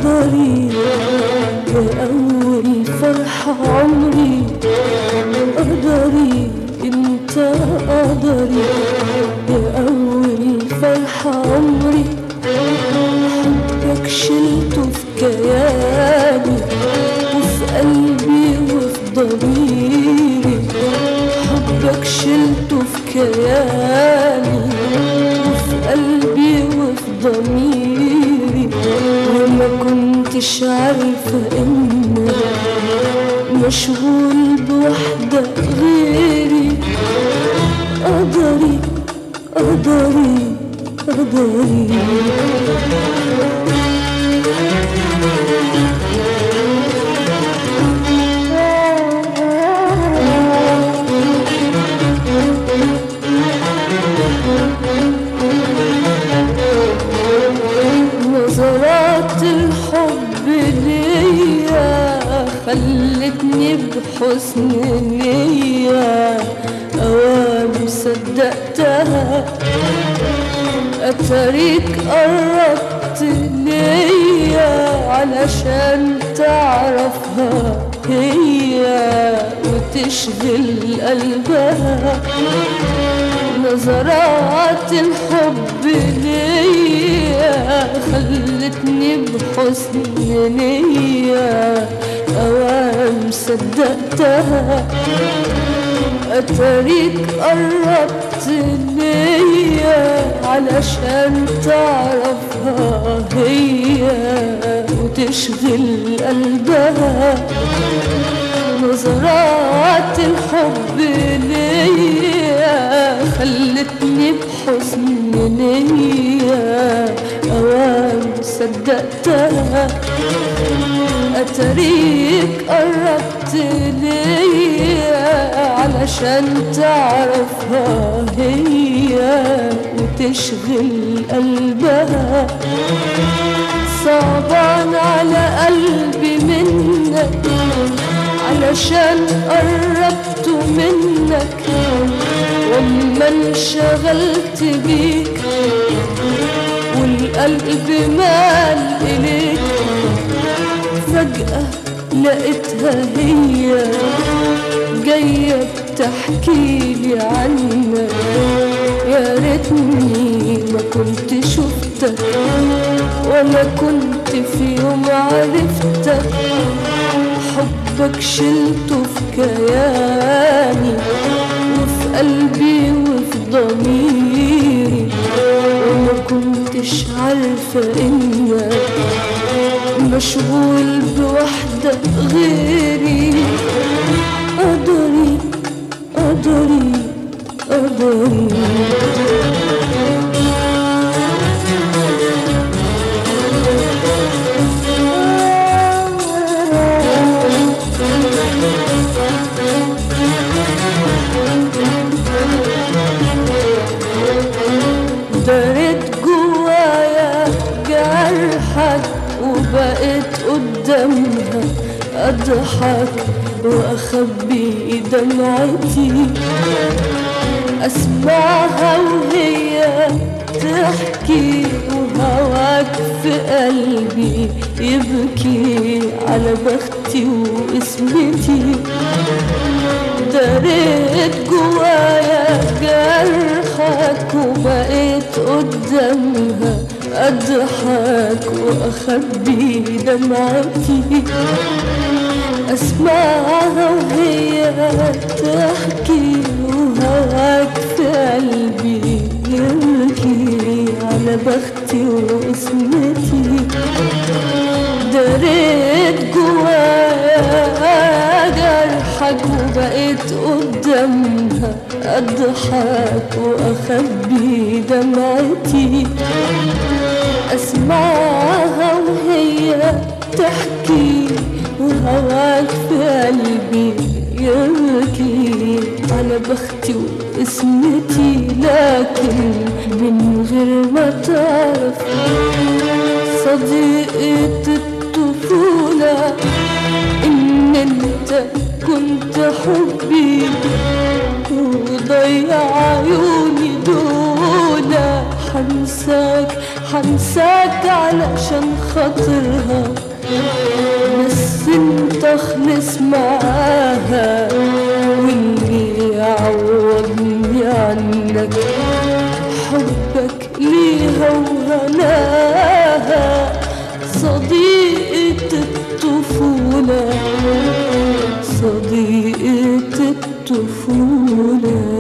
قدري يا أول فرحة عمري قدري انت قدري يا أول فرحة عمري حبك شلته في كياني وفي قلبي وفي ضميري حبك شلته في كياني وفي قلبي وفي ضميري وما كنتش عارفة انك مشغول بوحدة غيري قدري قدري قدري نظرات الحب ليا خلتني بحسن نية أوام صدقتها أتريك قربت ليا علشان تعرفها هي وتشغل قلبها نظرات الحب ليا خلتني بحسن نية أوام صدقتها أتريك قربت ليا علشان تعرفها هي وتشغل قلبها نظرات الحب ليا خلتني بحسن نية أوام صدقتها أتريك قربت ليا علشان تعرفها هي وتشغل قلبها صعبان على قلبي منك علشان قربت منك وما انشغلت بيك والقلب مال إليك فجأة لقيتها هي جاية بتحكي لي عنك يا ريتني ما كنت شفتك ولا كنت في يوم عرفتك حبك شلته في كياني وفي قلبي وفي ضميري وما كنتش عارفة انك مشغول بوحدة غيري قدري قدري قدري دريت جوايا جرحك وبقيت قدامها أضحك وأخبي دمعتي أسمعها وهي تحكي وهواك في قلبي يبكي على بختي واسمتي دريت جوايا جرحك وبقيت قدامها أضحك وأخبي دمعتي أسمعها وهي تحكي وهواك في قلبي يبكي على بختي واسمتي دريت جوايا جرحك وبقيت قدامها أضحك وأخبي دمعتي أسمعها وهي تحكي وهواك في قلبي يبكي على بختي واسمتي لكن من غير ما تعرف صديقة الطفولة إن أنت كنت حبي وضيع عيوني دول حنساك حن انساك علشان خاطرها بس انت اخلص معاها واللي يعوضني عنك حبك ليها وهناها صديقة الطفولة صديقة الطفولة